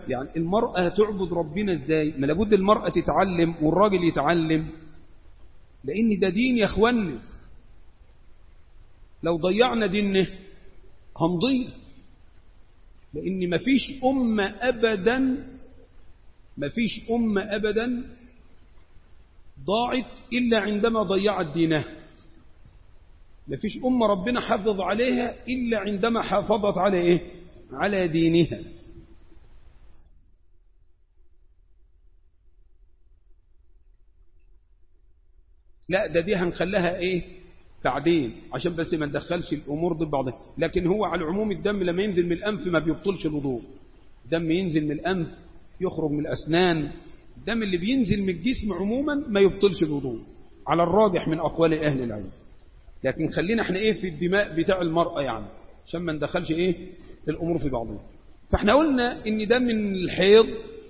يعني المرأة تعبد ربنا ازاي ما لابد المرأة تتعلم والراجل يتعلم لان ده دين يا اخواني لو ضيعنا دينه هنضيع لان مفيش امة ابدا مفيش امة ابدا ضاعت الا عندما ضيعت دينها مفيش امة ربنا حافظ عليها الا عندما حافظت على ايه على دينها لا ده دي هنخليها ايه بعدين عشان بس ما ندخلش الامور ضد بعضها لكن هو على العموم الدم لما ينزل من الانف ما بيبطلش الوضوء دم ينزل من الانف يخرج من الاسنان الدم اللي بينزل من الجسم عموما ما يبطلش الوضوء على الراجح من اقوال اهل العلم لكن خلينا احنا ايه في الدماء بتاع المرأة يعني عشان ما ندخلش ايه الامور في بعضها فاحنا قلنا ان ده من الحيض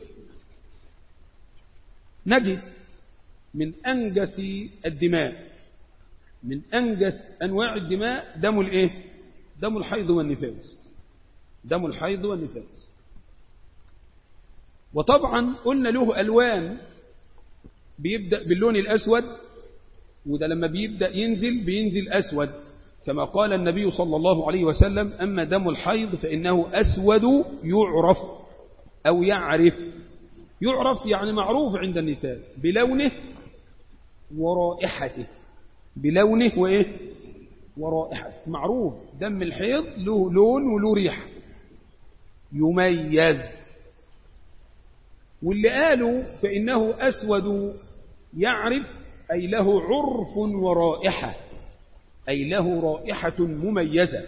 نجس من أنجس الدماء من أنجس أنواع الدماء دم الإيه؟ دم الحيض والنفاس دم الحيض والنفاس وطبعا قلنا له ألوان بيبدأ باللون الأسود وده لما بيبدأ ينزل بينزل أسود كما قال النبي صلى الله عليه وسلم أما دم الحيض فإنه أسود يعرف أو يعرف يعرف يعني معروف عند النساء بلونه ورائحته بلونه وإيه ورائحته معروف دم الحيض له لون وله ريحة يميز واللي قالوا فإنه أسود يعرف أي له عرف ورائحة أي له رائحة مميزة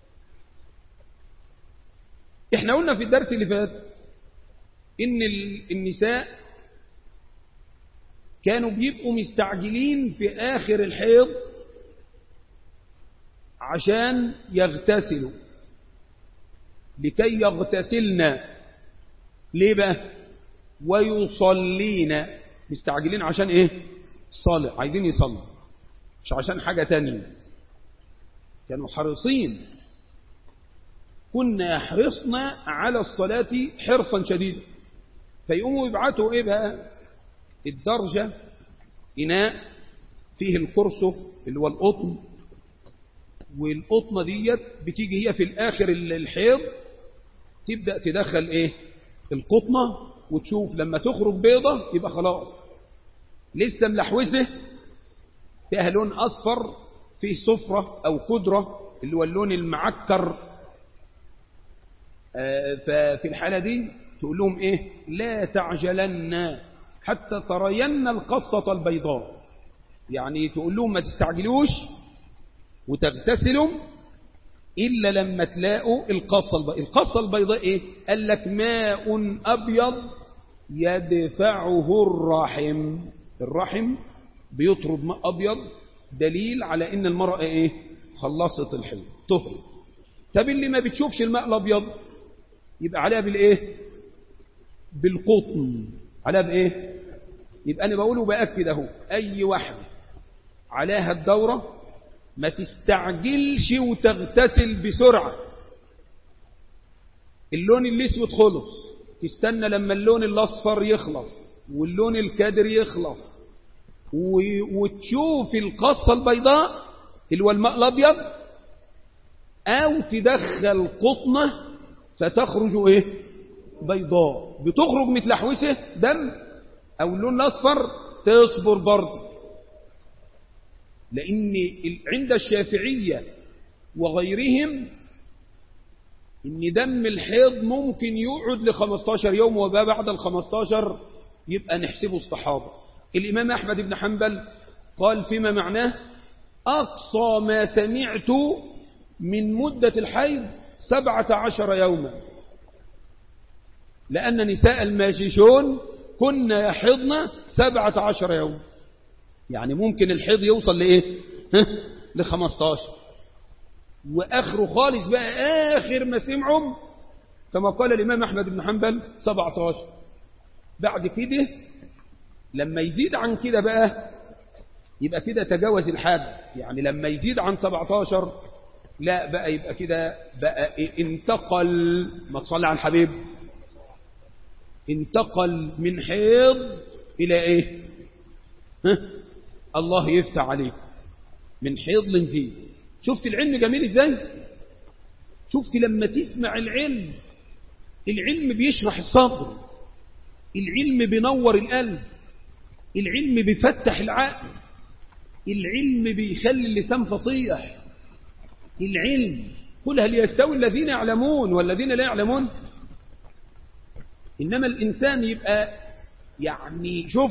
احنا قلنا في الدرس اللي فات إن النساء كانوا بيبقوا مستعجلين في آخر الحيض عشان يغتسلوا لكي يغتسلن ليه بقى ويصلين مستعجلين عشان ايه صلاة عايزين يصلوا مش عشان حاجة تانية كانوا حريصين كنا يحرصنا على الصلاة حرصا شديدا فيقوموا يبعتوا ايه بقى الدرجة إناء فيه القرصف اللي هو القطن والقطنة ديت بتيجي هي في الآخر الحيض تبدأ تدخل إيه القطنة وتشوف لما تخرج بيضة يبقى خلاص لسه ملحوسة فيها لون أصفر فيه صفرة أو قدرة اللي هو اللون المعكر ففي الحالة دي تقول لهم إيه لا تعجلن حتى ترين القصة البيضاء يعني تقول لهم ما تستعجلوش وتغتسلوا إلا لما تلاقوا القصة البيضاء القصة البيضاء إيه قال لك ماء أبيض يدفعه الرحم الرحم بيطرد ماء أبيض دليل على إن المرأة إيه خلصت الحيض طهر طب اللي ما بتشوفش الماء الأبيض يبقى عليها بالإيه بالقطن عليها بإيه يبقى أنا بقوله بأكد أهو أي واحدة عليها الدورة ما تستعجلش وتغتسل بسرعة اللون الاسود خلص تستنى لما اللون الاصفر يخلص واللون الكادر يخلص وتشوف القصة البيضاء اللي هو الماء الابيض او تدخل قطنة فتخرج ايه بيضاء بتخرج متلحوسة دم او اللون الاصفر تصبر برضه لأن عند الشافعية وغيرهم إن دم الحيض ممكن يقعد ل 15 يوم وبقى بعد ال 15 يبقى نحسبه الصحابة الإمام أحمد بن حنبل قال فيما معناه أقصى ما سمعت من مدة الحيض سبعة عشر يوما لأن نساء الماجشون كن يحضن سبعة عشر يوم يعني ممكن الحيض يوصل لإيه ل 15 وآخره خالص بقى آخر ما سمعهم كما قال الإمام أحمد بن حنبل 17 بعد كده لما يزيد عن كده بقى يبقى كده تجاوز الحد يعني لما يزيد عن 17 لا بقى يبقى كده بقى انتقل ما تصلي على الحبيب انتقل من حيض إلى إيه ها؟ الله يفتح عليك من حيض لنزيد شفت العلم جميل إزاي شفت لما تسمع العلم العلم بيشرح الصدر العلم بينور القلب العلم بيفتح العقل العلم بيخلي اللسان فصيح العلم قل هل يستوي الذين يعلمون والذين لا يعلمون إنما الإنسان يبقى يعني شوف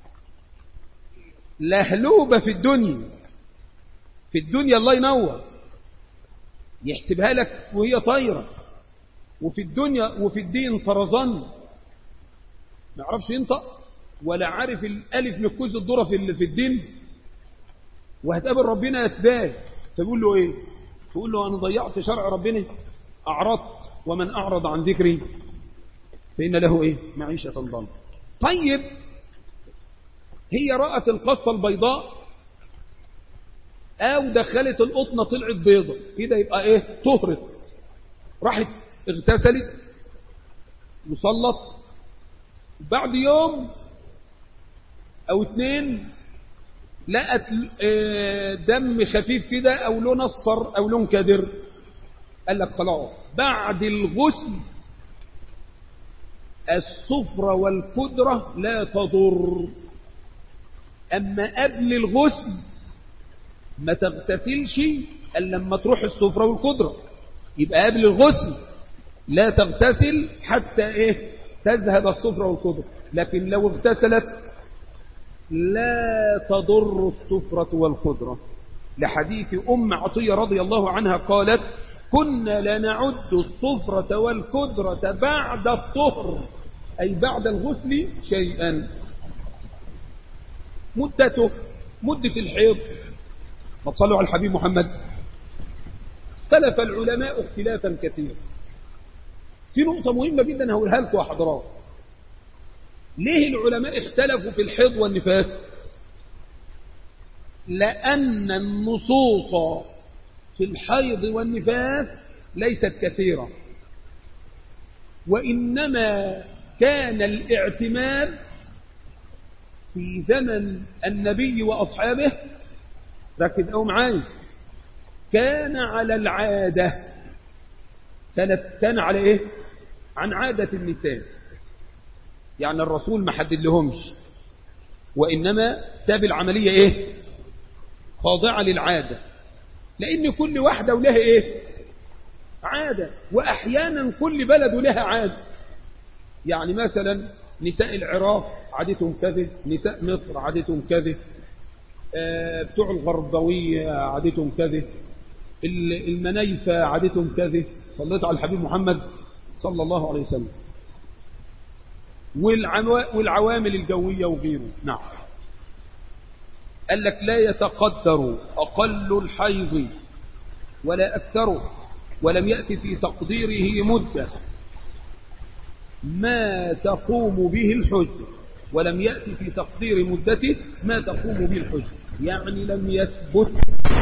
لهلوبة في الدنيا في الدنيا الله ينور يحسبها لك وهي طايرة وفي الدنيا وفي الدين طرزان ما يعرفش ينطق ولا عارف الألف من كوز الذرة في في الدين وهتقابل ربنا يتباه تقول له ايه تقول له انا ضيعت شرع ربنا اعرضت ومن اعرض عن ذكري فان له ايه معيشة ضنك طيب هي رأت القصة البيضاء او دخلت القطنة طلعت بيضة كده يبقى ايه طهرت راحت اغتسلت وصلت بعد يوم او اتنين لقت دم خفيف كده او لون اصفر او لون كدر قال لك خلاص بعد الغسل الصفرة والقدرة لا تضر اما قبل الغسل ما تغتسلش الا لما تروح الصفرة والقدرة يبقى قبل الغسل لا تغتسل حتى ايه تذهب الصفرة والقدرة لكن لو اغتسلت لا تضر السفرة والخضرة لحديث أم عطية رضي الله عنها قالت كنا لا نعد الصفرة والخضرة بعد الطهر أي بعد الغسل شيئا مدته مدة الحيض ما تصلوا على الحبيب محمد اختلف العلماء اختلافا كثيرا في نقطة مهمة جدا هقولها لكم يا حضرات ليه العلماء اختلفوا في الحيض والنفاس لأن النصوص في الحيض والنفاس ليست كثيرة وإنما كان الاعتماد في زمن النبي وأصحابه ركز أو معاي كان على العادة كانت كان على إيه عن عادة النساء يعني الرسول ما حدد لهمش وإنما ساب العملية إيه خاضعة للعادة لأن كل واحدة ولها إيه عادة وأحيانا كل بلد لها عادة يعني مثلا نساء العراق عادتهم كذا نساء مصر عادتهم كذا آه بتوع الغربوية عادتهم كذا المنايفة عادتهم كذا صليت على الحبيب محمد صلى الله عليه وسلم والعوامل الجوية وغيره نعم قال لك لا يتقدر أقل الحيض ولا أكثره ولم يأتي في تقديره مدة ما تقوم به الحجة ولم يأتي في تقدير مدته ما تقوم به الحجة يعني لم يثبت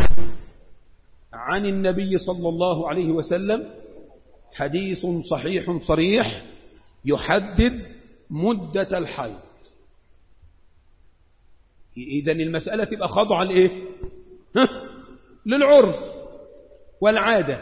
عن النبي صلى الله عليه وسلم حديث صحيح صريح يحدد مدة الحيض إذا المسألة تبقى خاضعة لإيه للعرف والعادة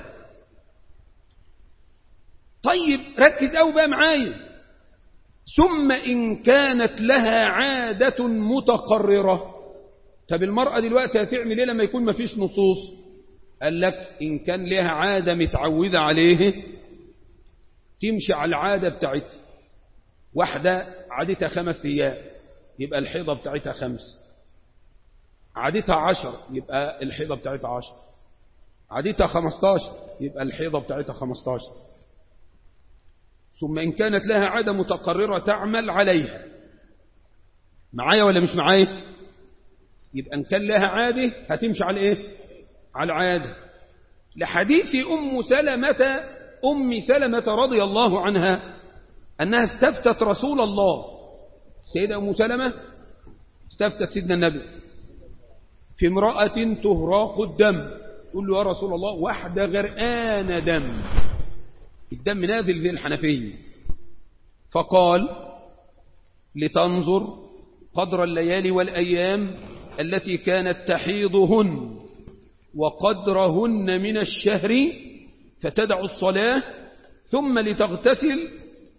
طيب ركز أو بقى معايا ثم إن كانت لها عادة متقررة طب المرأة دلوقتي هتعمل إيه لما يكون ما فيش نصوص قال لك إن كان لها عادة متعودة عليه تمشي على العادة بتاعتها واحدة عادتها خمس أيام يبقى الحيضة بتاعتها خمس عادتها عشر يبقى الحيضة بتاعتها عشر عادتها خمستاشر يبقى الحيضة بتاعتها خمستاشر ثم إن كانت لها عادة متقررة تعمل عليها معايا ولا مش معايا يبقى إن كان لها عادة هتمشي على إيه على العادة لحديث أم سلمة أم سلمة رضي الله عنها أنها استفتت رسول الله سيدة أم سلمة استفتت سيدنا النبي في امرأة تهراق الدم تقول له يا رسول الله واحدة غرقانة دم الدم نازل زي الحنفية فقال لتنظر قدر الليالي والأيام التي كانت تحيضهن وقدرهن من الشهر فتدع الصلاة ثم لتغتسل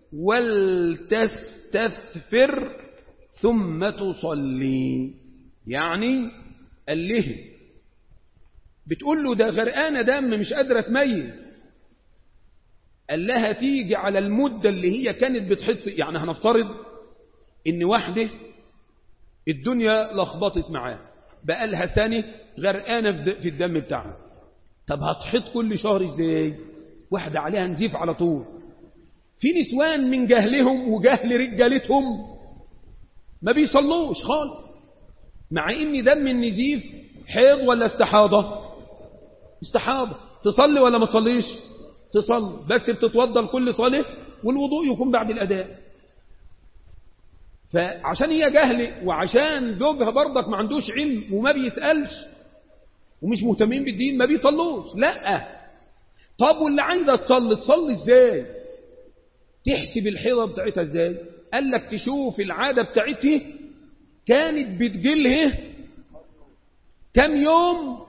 ولتستثفر ثم تصلي يعني قال له بتقول له ده غرقانة دم مش قادرة تميز قال لها تيجي على المدة اللي هي كانت بتحط في يعني هنفترض ان واحدة الدنيا لخبطت معاه بقى لها سنة غرقانة في الدم بتاعها طب هتحط كل شهر ازاي واحدة عليها نزيف على طول في نسوان من جهلهم وجهل رجالتهم ما بيصلوش خالص مع ان دم النزيف حيض ولا استحاضة استحاضة تصلي ولا ما تصليش تصلي بس بتتوضى لكل صلاة والوضوء يكون بعد الأداء فعشان هي جهل وعشان زوجها برضك ما عندوش علم وما بيسألش ومش مهتمين بالدين ما بيصلوش لا طب واللي عايزة تصلي تصلي ازاي تحسب الحيضة بتاعتها ازاي قال لك تشوف العادة بتاعتها كانت بتجيلها كم يوم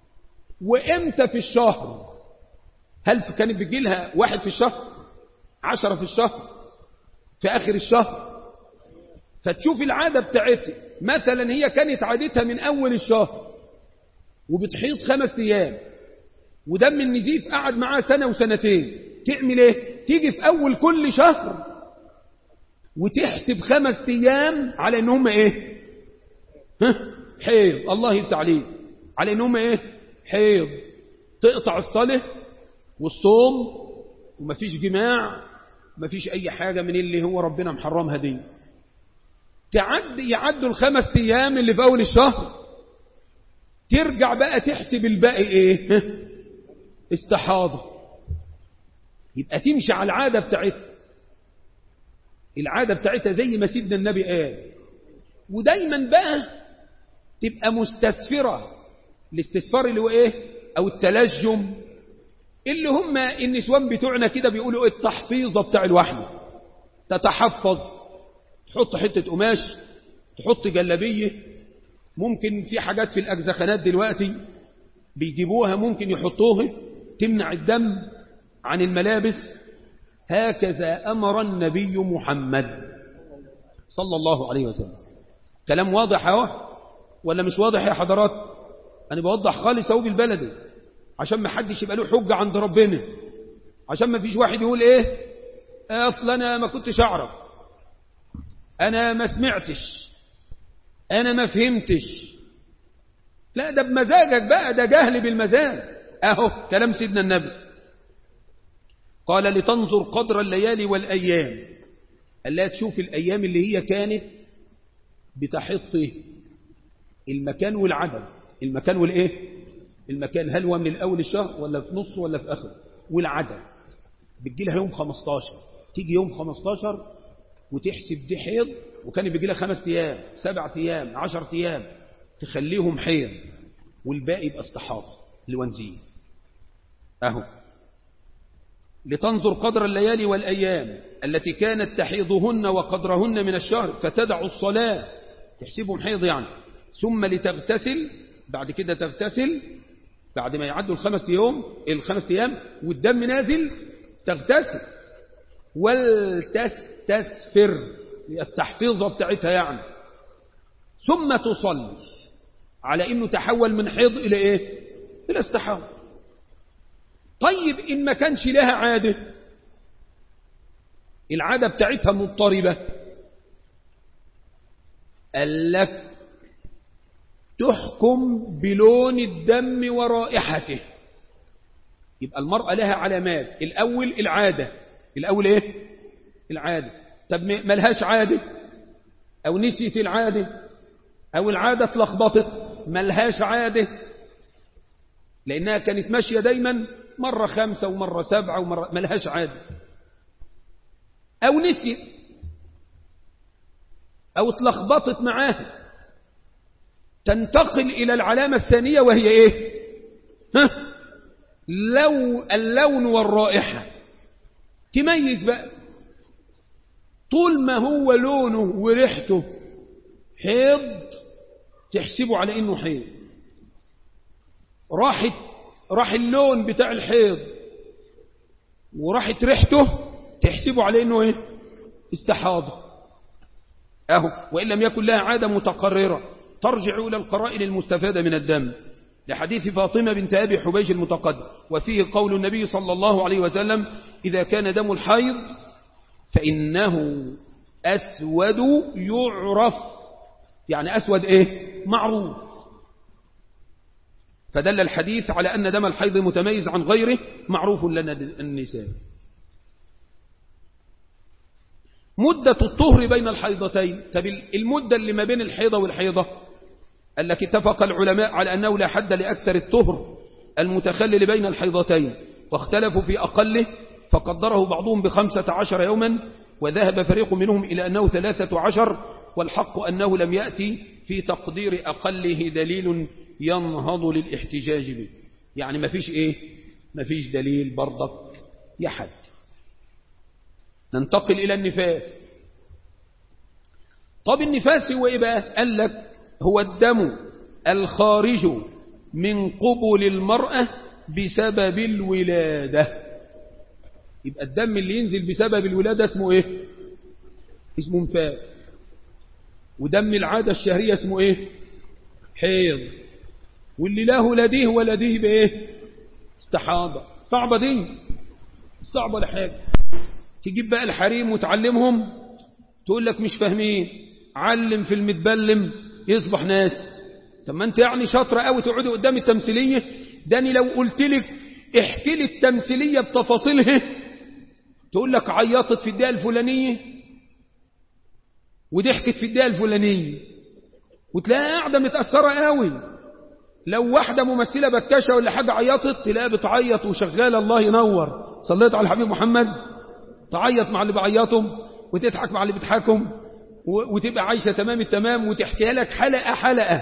وامتى في الشهر هل كانت بتجيلها واحد في الشهر عشرة في الشهر في آخر الشهر فتشوف العادة بتاعتها مثلا هي كانت عادتها من أول الشهر وبتحيط خمس أيام ودم النزيف قعد معاها سنة وسنتين تعمل ايه تيجي في أول كل شهر وتحسب خمس أيام على إن هم ايه ها حيض الله يفتح عليك على إن هم ايه حيض تقطع الصلاة والصوم ومفيش جماع مفيش أي حاجة من اللي هو ربنا محرمها دي تعد يعدوا الخمس أيام اللي في أول الشهر ترجع بقى تحسب الباقي إيه استحاضة يبقى تمشي على العادة بتاعتها العادة بتاعتها زي ما سيدنا النبي قال ودايما بقى تبقى مستسفرة الاستسفار اللي هو ايه او التلجم اللي هم النسوان بتوعنا كده بيقولوا التحفيظة بتاع الوحي تتحفظ تحط حتة قماش تحط جلبية ممكن في حاجات في الأجزخانات دلوقتي بيجيبوها ممكن يحطوها تمنع الدم عن الملابس هكذا أمر النبي محمد صلى الله عليه وسلم كلام واضح اهو ولا مش واضح يا حضرات أنا بوضح خالص اهو بالبلدي عشان ما حدش يبقى له حجة عند ربنا عشان ما فيش واحد يقول ايه اصل انا ما كنتش اعرف انا ما سمعتش انا ما فهمتش لا ده بمزاجك بقى ده جهل بالمزاج اهو كلام سيدنا النبي قال لتنظر قدر الليالي والايام الا تشوف الايام اللي هي كانت بتحيط فيه المكان والعدد المكان والايه المكان هل هو من الأول الشهر ولا في نصه ولا في آخر والعدد بتجي لها يوم 15 تيجي يوم 15 وتحسب دي حيض وكان بيجي لها خمس أيام سبع أيام عشر أيام تخليهم حيض والباقي يبقى استحاضة لونزيه أهو لتنظر قدر الليالي والأيام التي كانت تحيضهن وقدرهن من الشهر فتدع الصلاة تحسبهم حيض يعني ثم لتغتسل بعد كده تغتسل بعد ما يعدوا الخمس يوم الخمس ايام والدم نازل تغتسل ولتستسفر التحفيظة بتاعتها يعني ثم تصلي على انه تحول من حيض الى ايه الى استحاضة طيب ان ما كانش لها عادة العادة بتاعتها مضطربة قال لك تحكم بلون الدم ورائحته يبقى المرأة لها علامات الأول العادة الأول إيه العادة طب ملهاش عادة أو نسيت العادة أو العادة اتلخبطت ملهاش عادة لأنها كانت ماشية دايما مرة خمسة ومرة سبعة ومرة ملهاش عادة أو نسيت أو اتلخبطت معاها تنتقل إلى العلامة الثانية وهي إيه ها؟ لو اللون والرائحة تميز بقى طول ما هو لونه وريحته حيض تحسبه على انه حيض راحت راح اللون بتاع الحيض وراحت ريحته تحسبه على انه ايه استحاض اهو وان لم يكن لها عاده متقرره ترجع الى القرائن المستفاده من الدم لحديث فاطمه بنت ابي حبيش المتقدم وفيه قول النبي صلى الله عليه وسلم اذا كان دم الحيض فانه اسود يعرف يعني اسود ايه معروف فدل الحديث على أن دم الحيض متميز عن غيره معروف لنا النساء مدة الطهر بين الحيضتين طب المدة اللي ما بين الحيضة والحيضة قال لك اتفق العلماء على أنه لا حد لأكثر الطهر المتخلل بين الحيضتين واختلفوا في أقله فقدره بعضهم بخمسة عشر يوما وذهب فريق منهم إلى أنه ثلاثة عشر والحق أنه لم يأتي في تقدير أقله دليل ينهض للاحتجاج به يعني ما فيش ايه ما فيش دليل برضك يحد ننتقل الى النفاس طب النفاس هو ايه بقى قال لك هو الدم الخارج من قبل المرأة بسبب الولادة يبقى الدم اللي ينزل بسبب الولادة اسمه ايه اسمه نفاس ودم العادة الشهرية اسمه ايه حيض واللي له لا ديه ولا ديه بايه استحاضة صعبة دي صعبة لحاجة تجيب بقى الحريم وتعلمهم تقول لك مش فاهمين علم في المتبلم يصبح ناس طب ما انت يعني شاطرة قوي تقعدي قدام التمثيلية داني لو قلت لك احكي لي التمثيلية بتفاصيلها تقول لك عيطت في الدقيقة الفلانية وضحكت في الدقيقة الفلانية وتلاقيها قاعدة متأثرة قوي لو واحدة ممثلة بكاشة ولا حاجة عيطت تلاقيها بتعيط وشغالة الله ينور صليت على الحبيب محمد تعيط مع اللي بعيطهم وتضحك مع اللي بيضحكهم وتبقى عايشة تمام التمام وتحكيها لك حلقة حلقة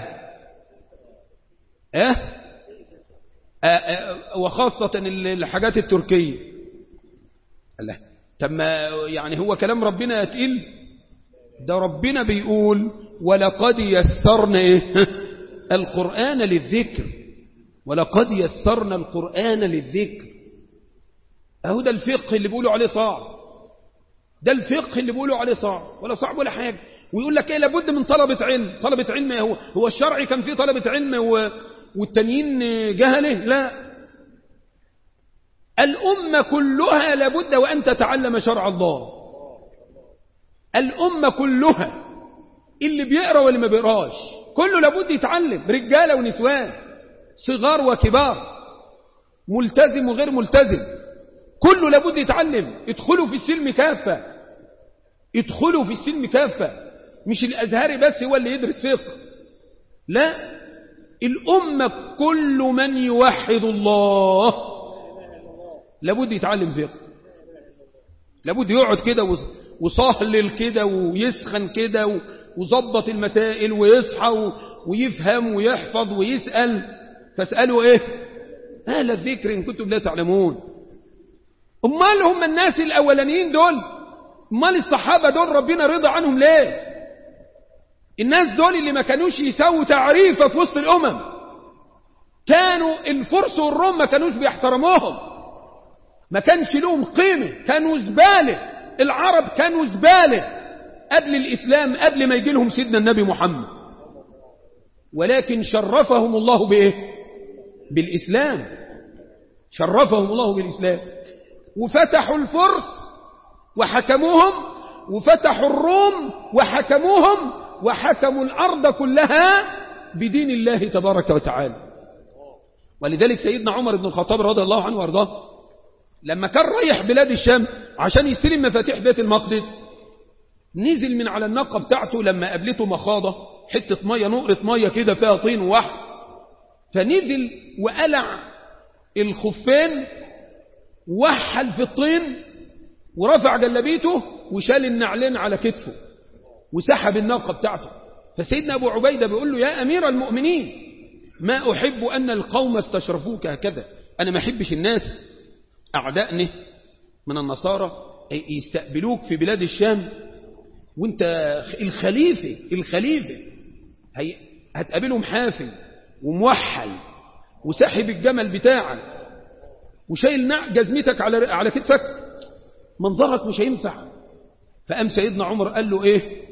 اه, آه, آه وخاصة الحاجات التركية الله طب ما يعني هو كلام ربنا تقيل ده ربنا بيقول ولقد يسرنا ايه القرآن للذكر ولقد يسرنا القرآن للذكر اهو ده الفقه اللي بيقولوا عليه صعب ده الفقه اللي بيقولوا عليه صعب ولا صعب ولا حاجة ويقول لك ايه لابد من طلبة علم طلبة علم هو هو الشرع كان فيه طلبة علم و... والتانيين جهله لا الأمة كلها لابد وأن تتعلم شرع الله الأمة كلها اللي بيقرأ واللي ما بيقراش كله لابد يتعلم رجالة ونسوان صغار وكبار ملتزم وغير ملتزم كله لابد يتعلم ادخلوا في السلم كافة ادخلوا في السلم كافة مش الأزهري بس هو اللي يدرس فقه لا الأمة كل من يوحد الله لابد يتعلم فقه لابد يقعد كده وصهلل كده ويسخن كده وظبط المسائل ويصحى ويفهم ويحفظ ويسأل فاسألوا ايه اهل الذكر ان كنتم لا تعلمون امال هم الناس الاولانيين دول امال الصحابة دول ربنا رضى عنهم ليه الناس دول اللي ما كانوش يساووا تعريفة في وسط الامم كانوا الفرس والروم ما كانوش بيحترموهم ما كانش لهم قيمة كانوا زبالة العرب كانوا زبالة قبل الإسلام قبل ما يجي لهم سيدنا النبي محمد ولكن شرفهم الله بإيه بالإسلام شرفهم الله بالإسلام وفتحوا الفرس وحكموهم وفتحوا الروم وحكموهم وحكموا الأرض كلها بدين الله تبارك وتعالى ولذلك سيدنا عمر بن الخطاب رضي الله عنه وارضاه لما كان رايح بلاد الشام عشان يستلم مفاتيح بيت المقدس نزل من على الناقة بتاعته لما قابلته مخاضة حتة مية نقرة مية كده فيها طين ووحد فنزل وقلع الخفين وحل في الطين ورفع جلبيته وشال النعلين على كتفه وسحب الناقة بتاعته فسيدنا أبو عبيدة بيقول له يا أمير المؤمنين ما أحب أن القوم استشرفوك هكذا أنا ما أحبش الناس أعدائنا من النصارى يستقبلوك في بلاد الشام وانت الخليفة الخليفة هي هتقابله محافل وموحل وساحب الجمل بتاعك وشايل نع جزمتك على على كتفك منظرك مش هينفع فقام سيدنا عمر قال له ايه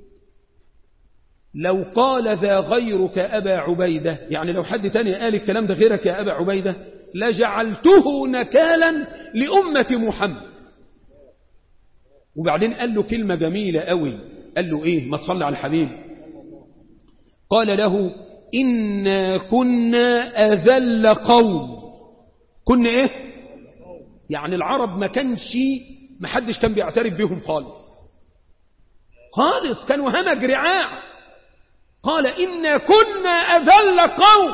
لو قال ذا غيرك أبا عبيدة يعني لو حد تاني قال الكلام ده غيرك يا أبا عبيدة لجعلته نكالا لأمة محمد وبعدين قال له كلمة جميلة قوي قال له ايه ما تصلي على الحبيب قال له إنا كنا أذل قوم كنا إيه يعني العرب ما كانش ما حدش كان بيعترف بهم خالص خالص كانوا همج رعاع قال إنا كنا أذل قوم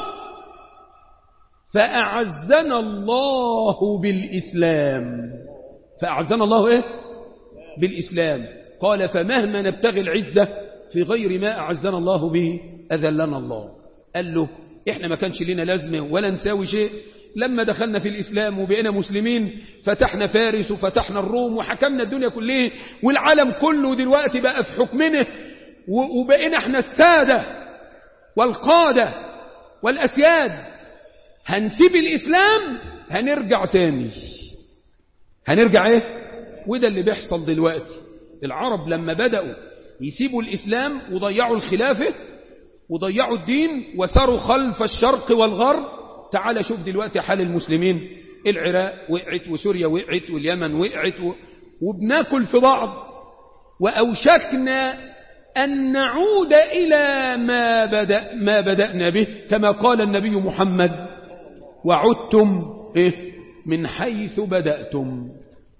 فأعزنا الله بالإسلام فأعزنا الله إيه بالإسلام قال فمهما نبتغي العزة في غير ما أعزنا الله به أذلنا الله قال له إحنا ما كانش لنا لازمة ولا نساوي شيء لما دخلنا في الإسلام وبقينا مسلمين فتحنا فارس وفتحنا الروم وحكمنا الدنيا كلها والعالم كله دلوقتي بقى في حكمنا وبقينا احنا السادة والقادة والأسياد هنسيب الإسلام هنرجع تاني هنرجع ايه وده اللي بيحصل دلوقتي العرب لما بدأوا يسيبوا الإسلام وضيعوا الخلافة وضيعوا الدين وساروا خلف الشرق والغرب تعال شوف دلوقتي حال المسلمين العراق وقعت وسوريا وقعت واليمن وقعت و... وبناكل في بعض وأوشكنا أن نعود إلى ما, بدأ ما بدأنا به كما قال النبي محمد وعدتم إيه من حيث بدأتم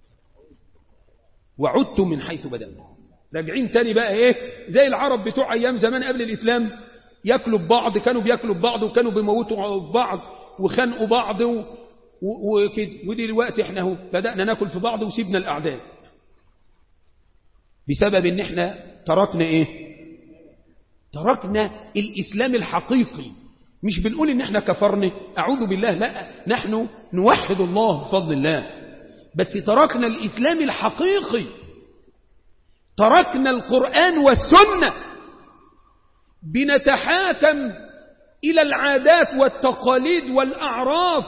وعدتم من حيث بدأتم راجعين تاني بقى إيه زي العرب بتوع أيام زمان قبل الإسلام ياكلوا ببعض كانوا بياكلوا ببعض وكانوا بيموتوا في بعض وخانقوا بعض و... و... وكده ودي الوقت احنا اهو بدأنا ناكل في بعض وسيبنا الأعداء بسبب ان احنا تركنا ايه تركنا الإسلام الحقيقي مش بنقول ان احنا كفرنا أعوذ بالله لا نحن نوحد الله بفضل الله بس تركنا الإسلام الحقيقي تركنا القرآن والسنة بنتحاكم إلى العادات والتقاليد والأعراف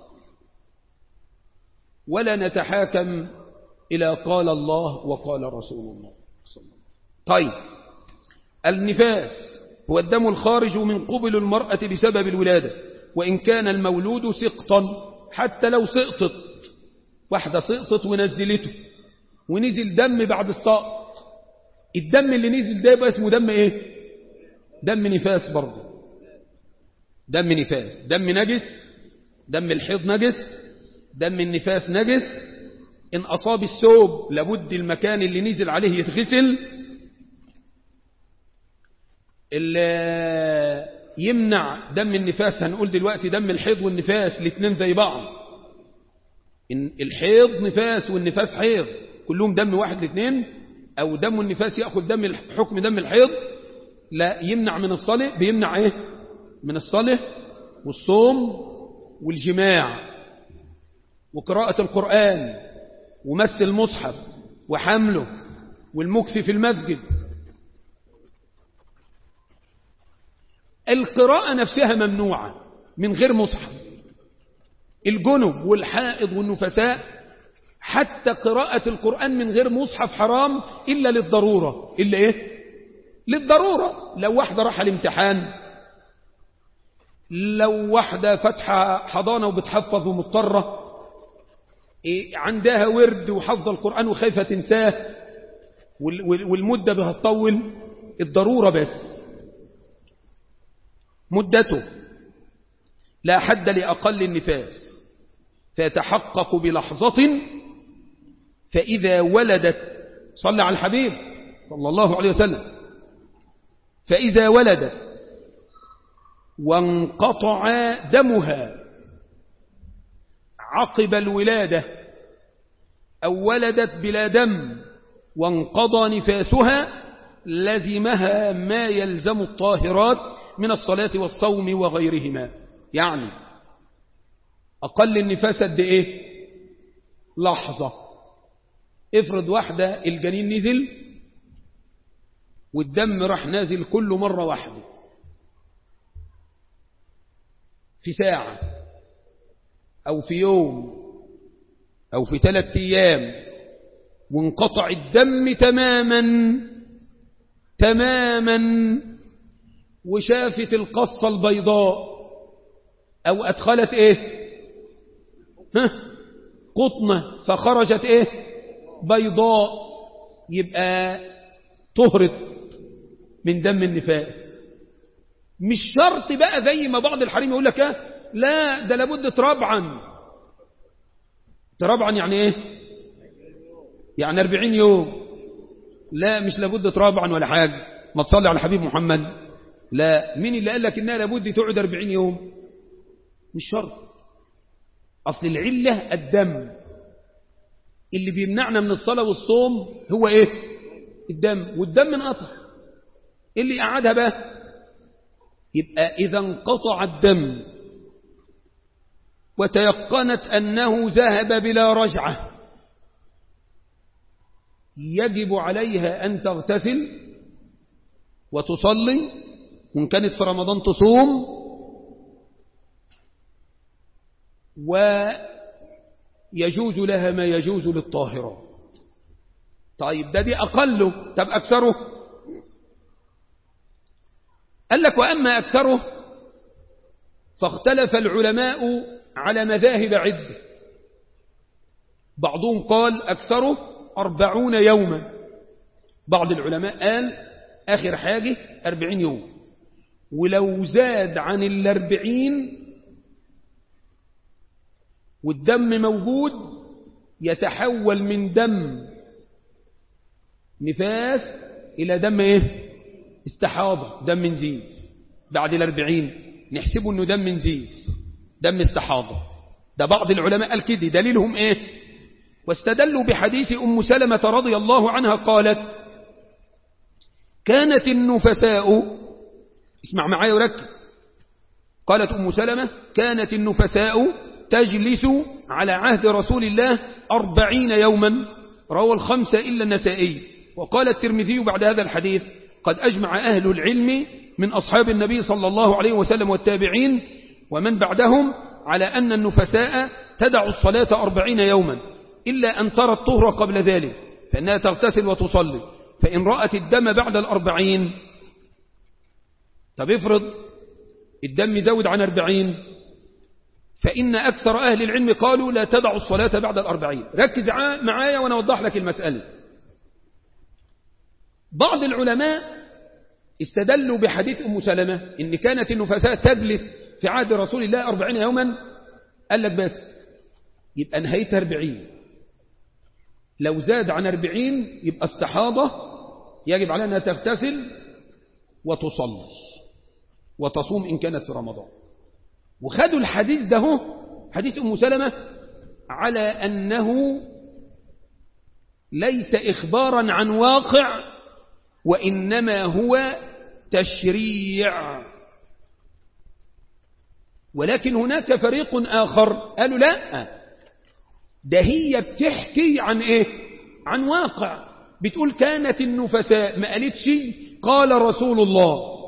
ولا نتحاكم إلى قال الله وقال رسول الله صلى الله طيب النفاس هو الدم الخارج من قبل المرأة بسبب الولادة وإن كان المولود سقطا حتى لو سقطت واحدة سقطت ونزلته ونزل دم بعد السقط الدم اللي نزل ده يبقى اسمه دم ايه دم نفاس برضه دم نفاس دم نجس دم الحيض نجس دم النفاس نجس إن أصاب الثوب لابد المكان اللي نزل عليه يتغسل اللي يمنع دم النفاس هنقول دلوقتي دم الحيض والنفاس الاثنين زي بعض إن الحيض نفاس والنفاس حيض كلهم دم واحد الاثنين أو دم النفاس يأخذ دم حكم دم الحيض لا يمنع من الصلاة بيمنع ايه من الصلاة والصوم والجماع وقراءة القرآن ومس المصحف وحمله والمكث في المسجد القراءة نفسها ممنوعة من غير مصحف الجنب والحائض والنفساء حتى قراءة القرآن من غير مصحف حرام إلا للضرورة إلا إيه للضرورة لو واحدة راح الامتحان لو واحدة فتحة حضانة وبتحفظ ومضطرة إيه عندها ورد وحفظ القرآن وخايفة تنساه والمدة بهتطول الضرورة بس مدته لا حد لأقل النفاس فيتحقق بلحظة فإذا ولدت صلى على الحبيب صلى الله عليه وسلم فإذا ولدت وانقطع دمها عقب الولادة أو ولدت بلا دم وانقضى نفاسها لزمها ما يلزم الطاهرات من الصلاة والصوم وغيرهما يعني أقل النفاس قد إيه لحظة افرض واحدة الجنين نزل والدم راح نازل كل مرة واحدة في ساعة أو في يوم أو في ثلاثة أيام وانقطع الدم تماما تماما وشافت القصة البيضاء أو أدخلت إيه ها قطنة فخرجت إيه بيضاء يبقى طهرت من دم النفاس مش شرط بقى زي ما بعض الحريم يقول لك لا ده لابد تربعا تربعا يعني ايه يعني 40 يوم لا مش لابد تربعا ولا حاجة ما تصلي على حبيب محمد لا مين اللي قال لك انها لابد تقعد 40 يوم مش شرط اصل العلة الدم اللي بيمنعنا من الصلاة والصوم هو ايه الدم والدم انقطع إيه اللي قعدها بقى يبقى إذا انقطع الدم وتيقنت أنه ذهب بلا رجعة يجب عليها أن تغتسل وتصلي وإن كانت في رمضان تصوم ويجوز لها ما يجوز للطاهرة طيب ده دي أقله طب أكثره قال لك وأما أكثره فاختلف العلماء على مذاهب عدة بعضهم قال أكثره أربعون يوما بعض العلماء قال آخر حاجة أربعين يوم ولو زاد عن الأربعين والدم موجود يتحول من دم نفاس إلى دم إيه استحاضة دم نزيف بعد الأربعين نحسبه أنه دم نزيف دم استحاضة ده بعض العلماء قال كده دليلهم إيه واستدلوا بحديث أم سلمة رضي الله عنها قالت كانت النفساء اسمع معايا وركز قالت أم سلمة كانت النفساء تجلس على عهد رسول الله أربعين يوما روى الخمسة إلا النسائي وقال الترمذي بعد هذا الحديث قد أجمع أهل العلم من أصحاب النبي صلى الله عليه وسلم والتابعين ومن بعدهم على أن النفساء تدع الصلاة أربعين يوما إلا أن ترى الطهر قبل ذلك فإنها تغتسل وتصلي فإن رأت الدم بعد الأربعين طب افرض الدم زود عن أربعين فإن أكثر أهل العلم قالوا لا تدع الصلاة بعد الأربعين ركز معايا وأنا أوضح لك المسألة بعض العلماء استدلوا بحديث أم سلمة إن كانت النفساء تجلس في عهد رسول الله أربعين يوما قال لك بس يبقى نهايتها أربعين لو زاد عن أربعين يبقى استحاضة يجب عليها أنها تغتسل وتصلي وتصوم إن كانت في رمضان وخدوا الحديث ده هو حديث أم سلمة على أنه ليس إخبارا عن واقع وإنما هو تشريع ولكن هناك فريق آخر قالوا لا ده هي بتحكي عن إيه عن واقع بتقول كانت النفساء ما قالتش قال رسول الله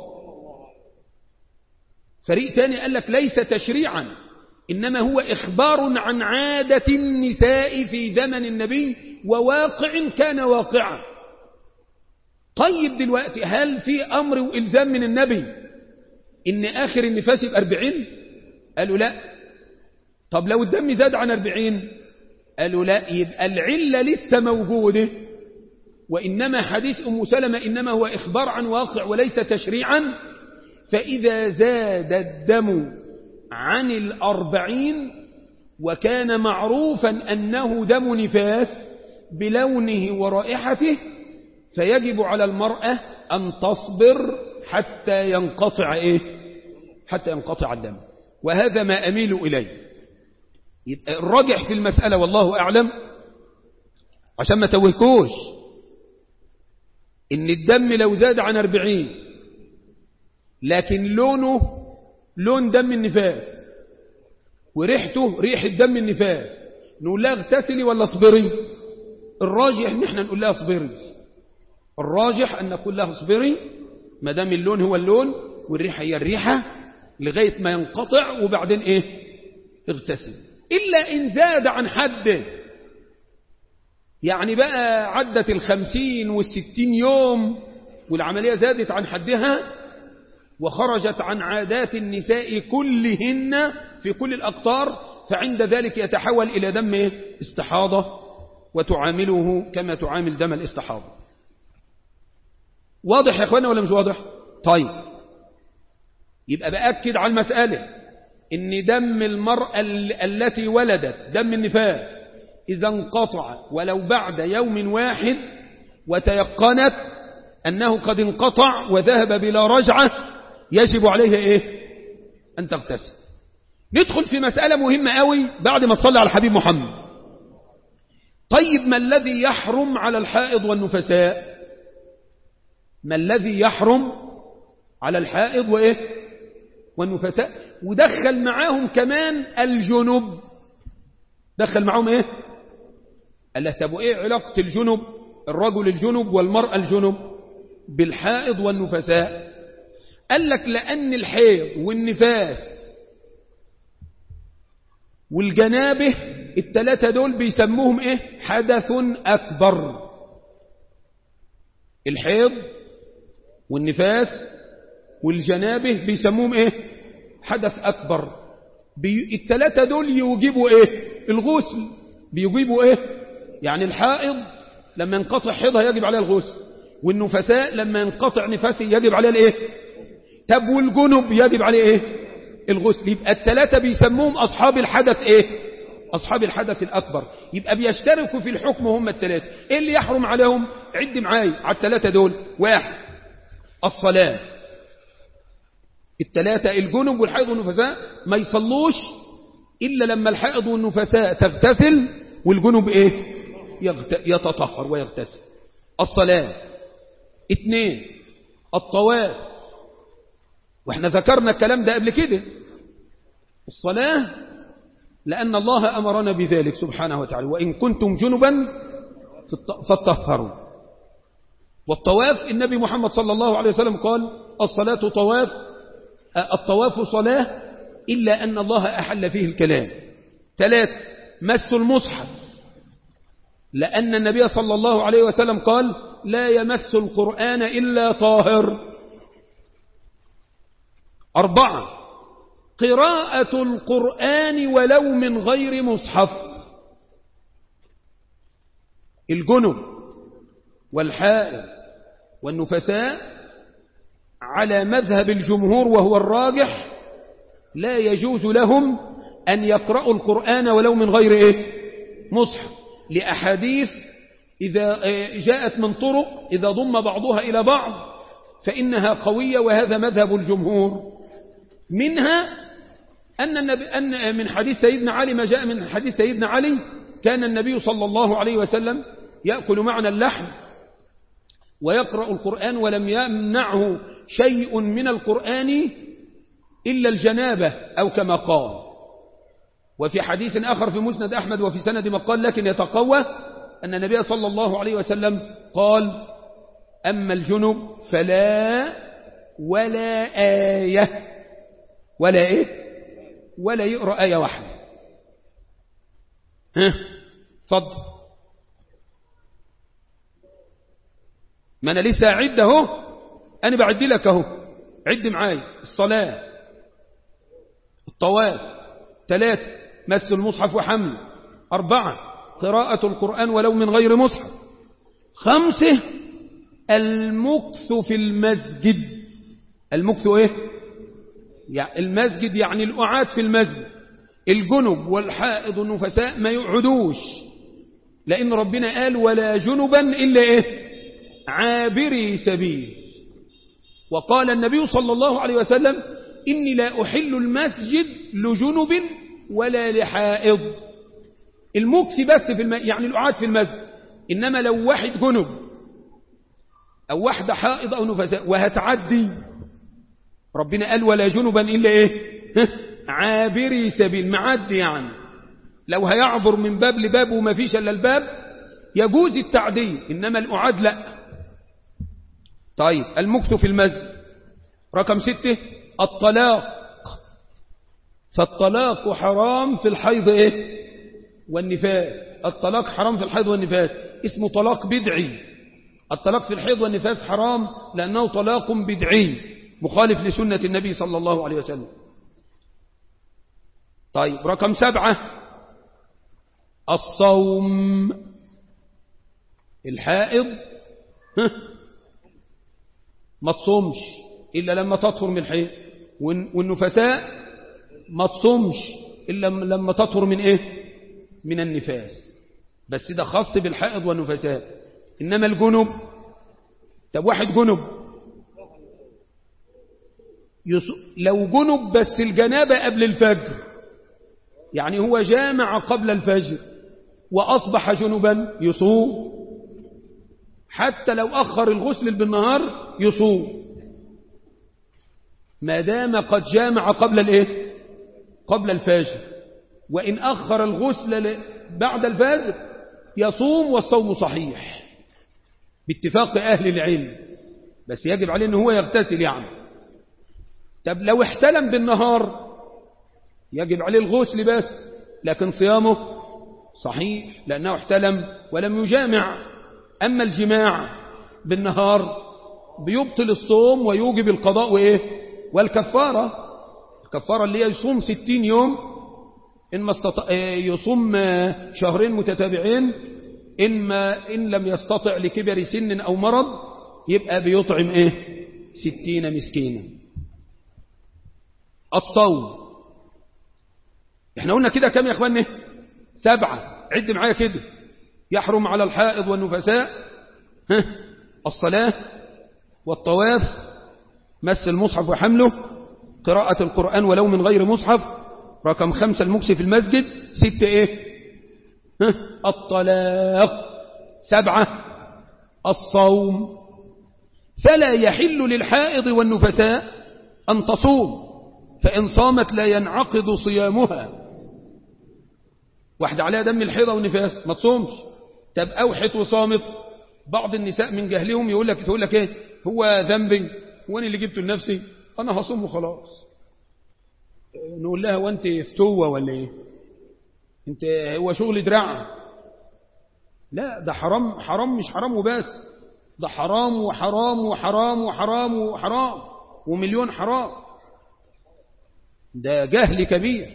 فريق تاني قال لك ليس تشريعا إنما هو إخبار عن عادة النساء في زمن النبي وواقع كان واقعا طيب دلوقتي هل في أمر وإلزام من النبي إن آخر النفاس يبقى أربعين قالوا لا طب لو الدم زاد عن أربعين قالوا لا يبقى العلة لسه موجودة وإنما حديث أم سلمة إنما هو إخبار عن واقع وليس تشريعا فإذا زاد الدم عن الأربعين وكان معروفا أنه دم نفاس بلونه ورائحته فيجب على المرأة أن تصبر حتى ينقطع إيه؟ حتى ينقطع الدم وهذا ما أميل إليه الراجح في المسألة والله أعلم عشان ما توهكوش إن الدم لو زاد عن أربعين لكن لونه لون دم النفاس وريحته ريحة دم النفاس نقول لها اغتسلي ولا اصبري الراجح ان احنا نقول لها اصبري الراجح أن نقول لها اصبري ما دام اللون هو اللون والريحة هي الريحة لغاية ما ينقطع وبعدين إيه اغتسل إلا إن زاد عن حده يعني بقى عدت الخمسين والستين يوم والعملية زادت عن حدها وخرجت عن عادات النساء كلهن في كل الأقطار فعند ذلك يتحول إلى دم استحاضة وتعامله كما تعامل دم الاستحاضة واضح يا أخوانا ولا مش واضح طيب يبقى بأكد على المسألة إن دم المرأة التي ولدت دم النفاس إذا انقطع ولو بعد يوم واحد وتيقنت أنه قد انقطع وذهب بلا رجعة يجب عليها إيه أن تغتسل ندخل في مسألة مهمة قوي بعد ما تصلي على الحبيب محمد طيب ما الذي يحرم على الحائض والنفساء ما الذي يحرم على الحائض وإيه والنفساء ودخل معاهم كمان الجنب دخل معاهم إيه قال له طب وإيه علاقة الجنب الرجل الجنب والمرأة الجنب بالحائض والنفساء قال لك لأن الحيض والنفاس والجنابه الثلاثة دول بيسموهم ايه حدث أكبر الحيض والنفاس والجنابه بيسموهم ايه حدث أكبر بي... الثلاثة دول يوجبوا ايه الغسل بيجيبوا ايه يعني الحائض لما ينقطع حيضها يجب عليها الغسل والنفساء لما ينقطع نفاسه يجب عليها الايه طب والجنب يجب عليه ايه الغسل يبقى الثلاثة بيسموهم أصحاب الحدث إيه أصحاب الحدث الأكبر يبقى بيشتركوا في الحكم هم الثلاثة إيه اللي يحرم عليهم عد معاي على الثلاثة دول واحد الصلاة الثلاثة الجنب والحيض والنفساء ما يصلوش إلا لما الحائض والنفساء تغتسل والجنب إيه يتطهر ويغتسل الصلاة اثنين الطواف واحنا ذكرنا الكلام ده قبل كده الصلاة لأن الله أمرنا بذلك سبحانه وتعالى وإن كنتم جنبا فاتطهروا والطواف النبي محمد صلى الله عليه وسلم قال الصلاة طواف الطواف صلاة إلا أن الله أحل فيه الكلام ثلاث مس المصحف لأن النبي صلى الله عليه وسلم قال لا يمس القرآن إلا طاهر أربعة قراءة القرآن ولو من غير مصحف الجنب والحائل والنفساء على مذهب الجمهور وهو الراجح لا يجوز لهم أن يقرأوا القرآن ولو من غير إيه؟ مصحف لأحاديث إذا جاءت من طرق إذا ضم بعضها إلى بعض فإنها قوية وهذا مذهب الجمهور منها أن, النبي أن من حديث سيدنا علي ما جاء من حديث سيدنا علي كان النبي صلى الله عليه وسلم يأكل معنا اللحم ويقرأ القرآن ولم يمنعه شيء من القرآن إلا الجنابة أو كما قال وفي حديث آخر في مسند أحمد وفي سند مقال لكن يتقوى أن النبي صلى الله عليه وسلم قال أما الجنب فلا ولا آية ولا إيه ولا يقرأ آية واحدة ها فضل ما أنا لسه أعد أهو أنا بعد لك أهو عد معاي الصلاة الطواف ثلاثة مس المصحف وحمل أربعة قراءة القرآن ولو من غير مصحف خمسة المكث في المسجد المكث ايه يعني المسجد يعني القعاد في المسجد الجنب والحائض والنفساء ما يقعدوش لأن ربنا قال ولا جنبا إلا إيه عابري سبيل وقال النبي صلى الله عليه وسلم إني لا أحل المسجد لجنب ولا لحائض المكس بس في الم... يعني القعاد في المسجد إنما لو واحد جنب أو واحدة حائض أو نفساء وهتعدي ربنا قال ولا جنبا إلا إيه عابري سبيل معدي يعني لو هيعبر من باب لباب وما فيش إلا الباب يجوز التعدي إنما الأعاد لا طيب المكث في المسجد رقم ستة الطلاق فالطلاق حرام في الحيض إيه والنفاس الطلاق حرام في الحيض والنفاس اسمه طلاق بدعي الطلاق في الحيض والنفاس حرام لأنه طلاق بدعي مخالف لسنة النبي صلى الله عليه وسلم طيب رقم سبعة الصوم الحائض ما تصومش إلا لما تطهر من الحيض والنفساء ما تصومش إلا لما تطهر من إيه من النفاس بس ده خاص بالحائض والنفساء إنما الجنب طب واحد جنب لو جنب بس الجنابة قبل الفجر يعني هو جامع قبل الفجر وأصبح جنبا يصوم حتى لو أخر الغسل بالنهار يصوم ما دام قد جامع قبل الايه قبل الفجر وإن أخر الغسل بعد الفجر يصوم والصوم صحيح باتفاق أهل العلم بس يجب عليه أنه هو يغتسل يعني طب لو احتلم بالنهار يجب عليه الغسل بس لكن صيامه صحيح لأنه احتلم ولم يجامع أما الجماع بالنهار بيبطل الصوم ويوجب القضاء وإيه والكفارة الكفارة اللي هي يصوم ستين يوم إن ما استطع يصوم شهرين متتابعين إن, ما إن لم يستطع لكبر سن أو مرض يبقى بيطعم إيه ستين مسكينا الصوم احنا قلنا كده كم يا اخواني سبعة عد معايا كده يحرم على الحائض والنفساء ها الصلاة والطواف مس المصحف وحمله قراءة القرآن ولو من غير مصحف رقم خمسة المكس في المسجد ستة ايه ها الطلاق سبعة الصوم فلا يحل للحائض والنفساء أن تصوم فإن صامت لا ينعقد صيامها واحدة عليها دم الحيضة والنفاس ما تصومش طب أوحت وصامت بعض النساء من جهلهم يقول لك تقول لك ايه هو ذنبي وانا اللي جبته لنفسي انا هصوم وخلاص نقول لها وانت فتوة ولا ايه انت هو شغل دراع لا ده حرام حرام مش حرام وبس ده حرام وحرام وحرام وحرام وحرام ومليون حرام ده جهل كبير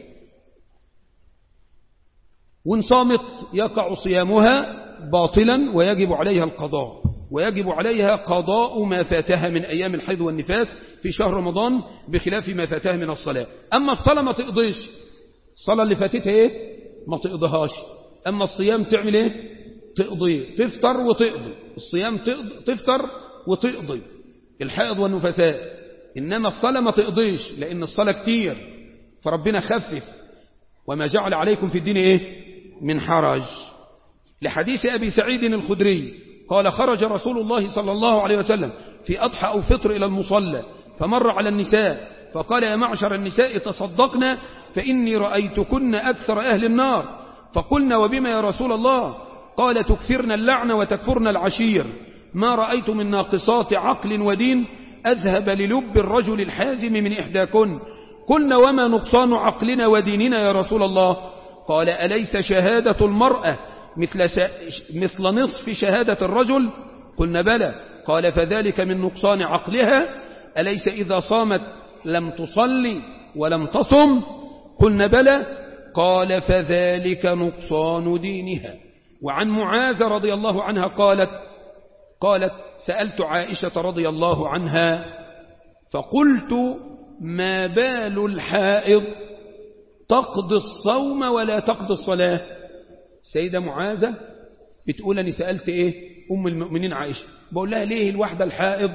وإن صامت يقع صيامها باطلا ويجب عليها القضاء ويجب عليها قضاء ما فاتها من أيام الحيض والنفاس في شهر رمضان بخلاف ما فاتها من الصلاة أما الصلاة ما تقضيش الصلاة اللي فاتتها إيه ما تقضيهاش أما الصيام تعمل إيه تقضي تفطر وتقضي الصيام تفطر وتقضي الحائض والنفساء إنما الصلاة ما تقضيش لأن الصلاة كتير فربنا خفف وما جعل عليكم في الدين إيه من حرج لحديث أبي سعيد الخدري قال خرج رسول الله صلى الله عليه وسلم في أضحى أو فطر إلى المصلى فمر على النساء فقال يا معشر النساء تصدقنا فإني رأيتكن أكثر أهل النار فقلنا وبما يا رسول الله قال تكثرن اللعن وتكفرن العشير ما رأيت من ناقصات عقل ودين أذهب للب الرجل الحازم من إحداكن قلنا وما نقصان عقلنا وديننا يا رسول الله قال أليس شهادة المرأة مثل, مثل نصف شهادة الرجل قلنا بلى قال فذلك من نقصان عقلها أليس إذا صامت لم تصلي ولم تصم قلنا بلى قال فذلك نقصان دينها وعن معاذ رضي الله عنها قالت قالت سألت عائشة رضي الله عنها فقلت ما بال الحائض تقضي الصوم ولا تقضي الصلاة سيدة معاذة بتقول أني سألت إيه أم المؤمنين عائشة بقول لها ليه الواحدة الحائض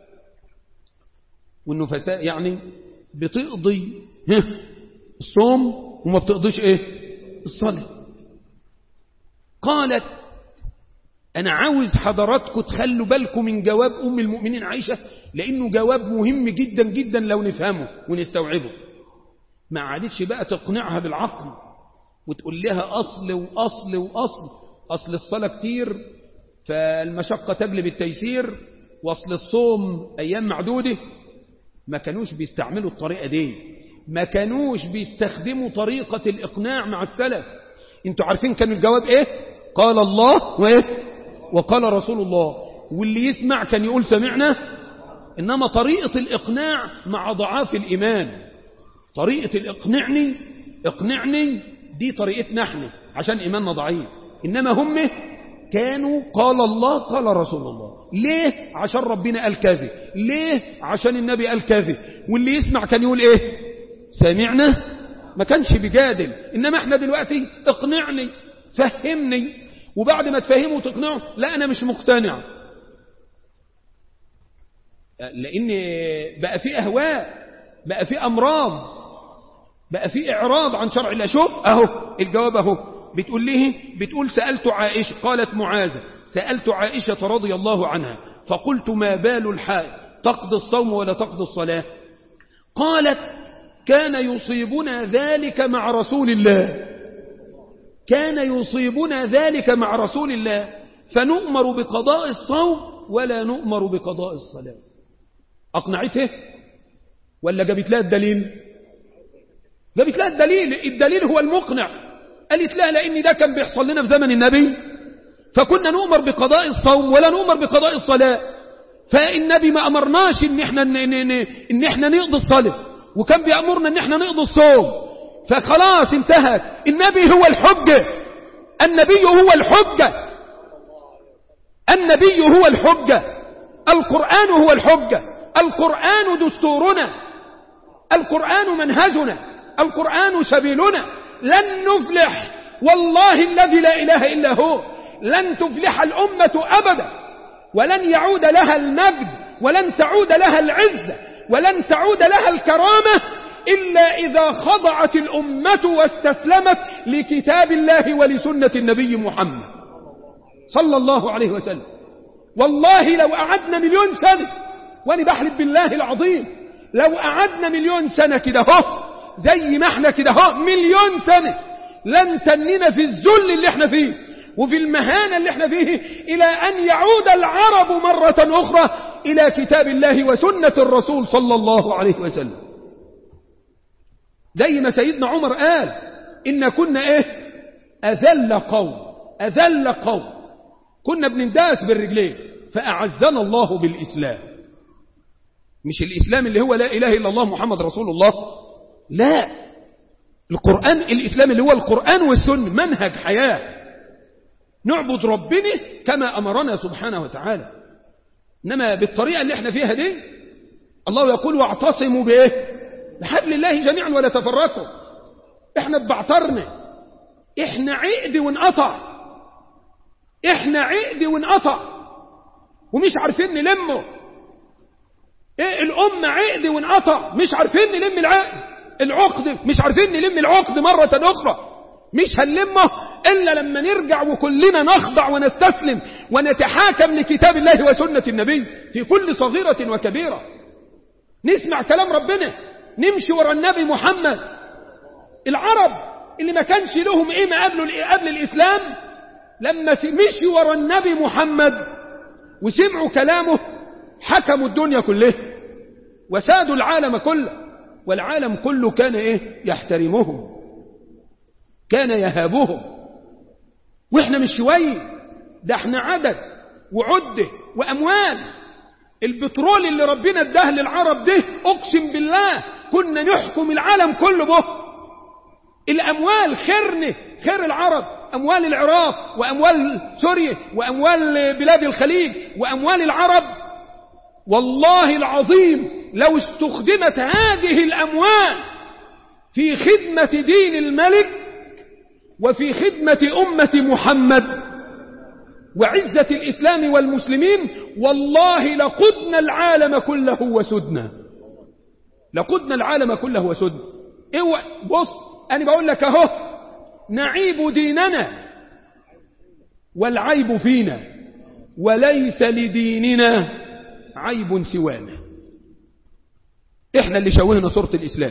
والنفساء يعني بتقضي الصوم وما بتقضيش إيه الصلاة قالت أنا عاوز حضراتكم تخلوا بالكم من جواب أم المؤمنين عائشة لأنه جواب مهم جدا جدا لو نفهمه ونستوعبه ما عادتش بقى تقنعها بالعقل وتقول لها أصل وأصل وأصل أصل الصلاة كتير فالمشقة تجلب التيسير وصل الصوم أيام معدودة ما كانوش بيستعملوا الطريقة دي ما كانوش بيستخدموا طريقة الإقناع مع السلف انتوا عارفين كان الجواب ايه قال الله وايه وقال رسول الله واللي يسمع كان يقول سمعنا إنما طريقة الإقناع مع ضعاف الإيمان طريقة الإقنعني اقنعني دي طريقتنا احنا عشان إيماننا ضعيف إنما هم كانوا قال الله قال رسول الله ليه عشان ربنا قال كذا ليه عشان النبي قال كذا واللي يسمع كان يقول ايه سامعنا ما كانش بيجادل انما احنا دلوقتي اقنعني فهمني وبعد ما تفهمه وتقنعه لا انا مش مقتنع لان بقى في اهواء بقى في امراض بقى في اعراض عن شرع الله شوف اهو الجواب اهو بتقول ليه بتقول سألت عائشة قالت معاذة سألت عائشة رضي الله عنها فقلت ما بال الحائض تقضي الصوم ولا تقضي الصلاة قالت كان يصيبنا ذلك مع رسول الله كان يصيبنا ذلك مع رسول الله فنؤمر بقضاء الصوم ولا نؤمر بقضاء الصلاة أقنعته ولا جابت لها الدليل جابت لها الدليل الدليل هو المقنع قالت لا لأن ده كان بيحصل لنا في زمن النبي فكنا نؤمر بقضاء الصوم ولا نؤمر بقضاء الصلاة فالنبي ما أمرناش إن إحنا, إن إحنا نقضي الصلاة وكان بيأمرنا إن إحنا نقضي الصوم فخلاص انتهت النبي هو الحجة النبي هو الحجة النبي هو الحجة القرآن هو الحجة القرآن دستورنا القرآن منهجنا القرآن سبيلنا لن نفلح والله الذي لا إله إلا هو لن تفلح الأمة أبدا ولن يعود لها المجد ولن تعود لها العزة ولن تعود لها الكرامة إلا إذا خضعت الأمة واستسلمت لكتاب الله ولسنة النبي محمد صلى الله عليه وسلم والله لو قعدنا مليون سنة وأنا بحلف بالله العظيم لو قعدنا مليون سنة كده هو زي ما احنا كده هو مليون سنة لن تننا في الذل اللي احنا فيه وفي المهانة اللي احنا فيه إلى أن يعود العرب مرة أخرى إلى كتاب الله وسنة الرسول صلى الله عليه وسلم زي ما سيدنا عمر قال إن كنا إيه أذل قوم أذل قوم كنا بننداس بالرجلين فأعزنا الله بالإسلام مش الإسلام اللي هو لا إله إلا الله محمد رسول الله لا القرآن الإسلام اللي هو القرآن والسنة منهج حياة نعبد ربنا كما أمرنا سبحانه وتعالى إنما بالطريقة اللي احنا فيها دي الله يقول واعتصموا بإيه بحبل الله جميعا ولا تفرقوا احنا ببعترنا احنا عقد ونقطع احنا عقد ونقطع ومش عارفين نلمه ايه الأمة عقد ونقطع مش عارفين نلم العقد العقد مش عارفين نلم العقد مرة أخرى مش هنلمه إلا لما نرجع وكلنا نخضع ونستسلم ونتحاكم لكتاب الله وسنة النبي في كل صغيرة وكبيرة نسمع كلام ربنا نمشي ورا النبي محمد العرب اللي ما كانش لهم قيمة قبل, قبل الإسلام لما مشوا ورا النبي محمد وسمعوا كلامه حكموا الدنيا كلها وسادوا العالم كله والعالم كله كان إيه يحترمهم كان يهابهم وإحنا مش شوية ده احنا عدد وعدة وأموال البترول اللي ربنا اداه للعرب ده أقسم بالله كنا نحكم العالم كله به الأموال خيرنا خير العرب أموال العراق وأموال سوريا وأموال بلاد الخليج وأموال العرب والله العظيم لو استخدمت هذه الأموال في خدمة دين الملك وفي خدمة أمة محمد وعزة الإسلام والمسلمين والله لقدنا العالم كله وسدنا لقدنا العالم كله وسدنا اوعى بص أنا بقول لك أهو نعيب ديننا والعيب فينا وليس لديننا عيب سوانا احنا اللي شوهنا صورة الإسلام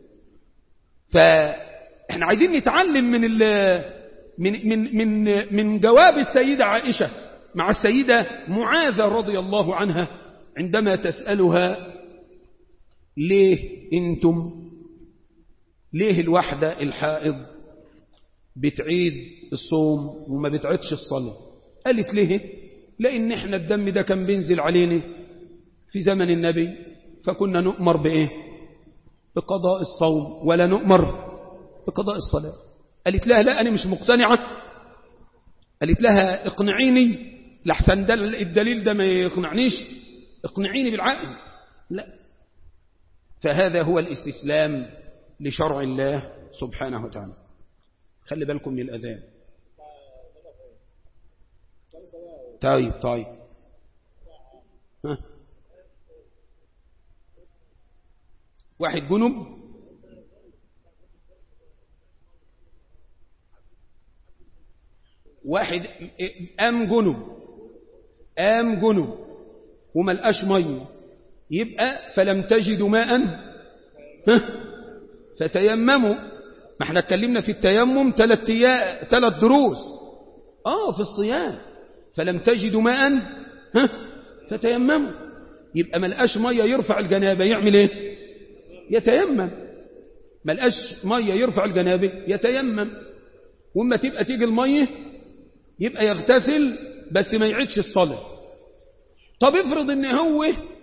فاحنا عايزين نتعلم من من من من من جواب السيدة عائشة مع السيدة معاذة رضي الله عنها عندما تسألها ليه انتم ليه الوحدة الحائض بتعيد الصوم وما بتعيدش الصلاة قالت ليه لأن احنا الدم ده كان بينزل علينا في زمن النبي فكنا نؤمر بإيه بقضاء الصوم ولا نؤمر بقضاء الصلاة قالت لها لا أنا مش مقتنعة قالت لها اقنعيني لحسن ده الدليل ده ما يقنعنيش اقنعيني بالعقل لا فهذا هو الاستسلام لشرع الله سبحانه وتعالى خلي بالكم من الأذان طيب طيب ها. واحد جنب واحد قام جنب قام جنب وما لقاش ميه يبقى فلم تجدوا ماء ها فتيمموا ما احنا اتكلمنا في التيمم ثلاث ثلاث دروس اه في الصيام فلم تجدوا ماء ها فتيمموا يبقى ما لقاش ميه يرفع الجنابه يعمل ايه يتيمم ما لقاش ميه يرفع الجنابه يتيمم واما تبقى تيجي الميه يبقى يغتسل بس ما يعيدش الصلاه طب افرض ان هو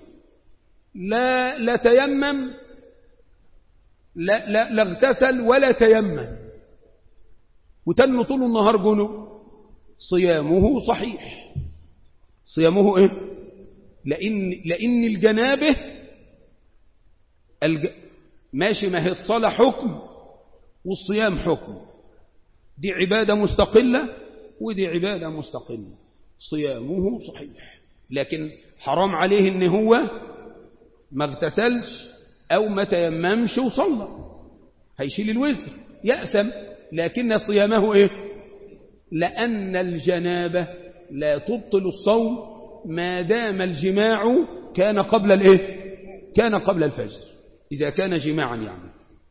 لا لا تيمم لا, لا, لا اغتسل ولا تيمم وتن طول النهار جنوب صيامه صحيح صيامه ايه لان لان الجنابه الج... ماشي ما هي الصلاه حكم والصيام حكم دي عباده مستقله ودي عباده مستقله صيامه صحيح لكن حرام عليه ان هو ما اغتسلش او ما تيممش وصلى هيشيل الوزر يأثم لكن صيامه ايه لأن الجنابة لا تبطل الصوم ما دام الجماع كان قبل الايه كان قبل الفجر إذا كان جماعا يعني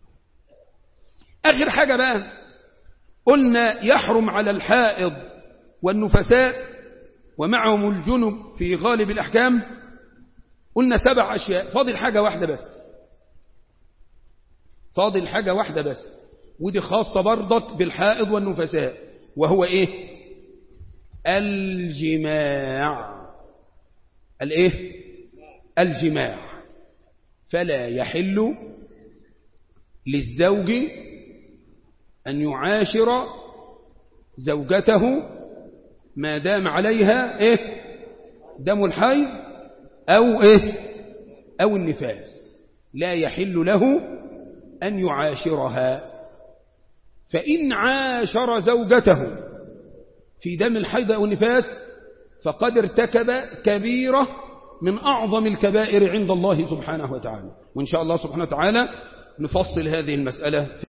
آخر حاجة بقى قلنا يحرم على الحائض والنفساء ومعهم الجنب في غالب الأحكام قلنا سبع أشياء فاضل حاجة واحدة بس فاضل حاجة واحدة بس ودي خاصة برضك بالحائض والنفساء وهو ايه الجماع الايه الجماع فلا يحل للزوج أن يعاشر زوجته ما دام عليها ايه دم الحيض أو إيه أو النفاس لا يحل له أن يعاشرها فإن عاشر زوجته في دم الحيض أو النفاس فقد ارتكب كبيرة من أعظم الكبائر عند الله سبحانه وتعالى وإن شاء الله سبحانه وتعالى نفصل هذه المسألة